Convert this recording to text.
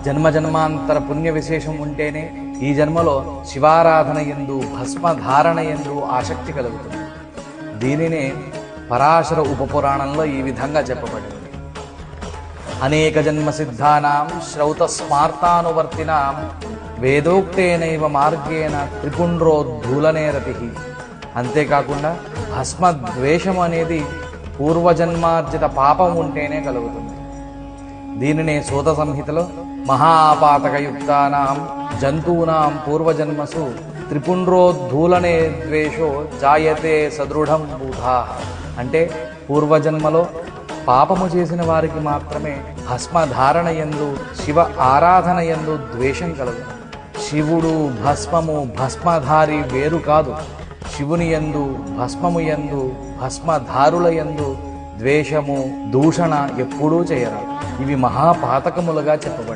జన్మ జన్మాంతర పుణ్య విశేషం ఉంటేనే ఈ జన్మలో శివారాధన ఎందు భస్మధారణ ఎందు ఆసక్తి కలుగుతుంది దీనినే పరాశర ఉపపురాణంలో ఈ విధంగా చెప్పబడింది అనేక జన్మ సిద్ధానాం శ్రౌత స్మార్తానువర్తినాం వేదోక్తేనైవ మార్గేణ త్రిపుండ్రోద్ధూలనే రతి అంతేకాకుండా భస్మద్వేషం అనేది పూర్వజన్మార్జిత పాపం ఉంటేనే కలుగుతుంది దీనినే సూత సంహితలో మహాపాతకయుక్తానాం జంతూనాం పూర్వజన్మసు త్రిపుండ్రోద్ధూలనే ద్వేషో జాయతే సదృఢం బూధా అంటే పూర్వజన్మలో పాపము చేసిన వారికి మాత్రమే భస్మధారణ ఎందు శివ ఆరాధన ఎందు ద్వేషం కలదు శివుడు భస్మము భస్మధారి వేరు కాదు శివుని యందు భస్మము యందు భస్మధారుల యందు ద్వేషము దూషణ ఎప్పుడూ చేయరాదు ఇవి మహాపాతకములుగా చెప్పబడి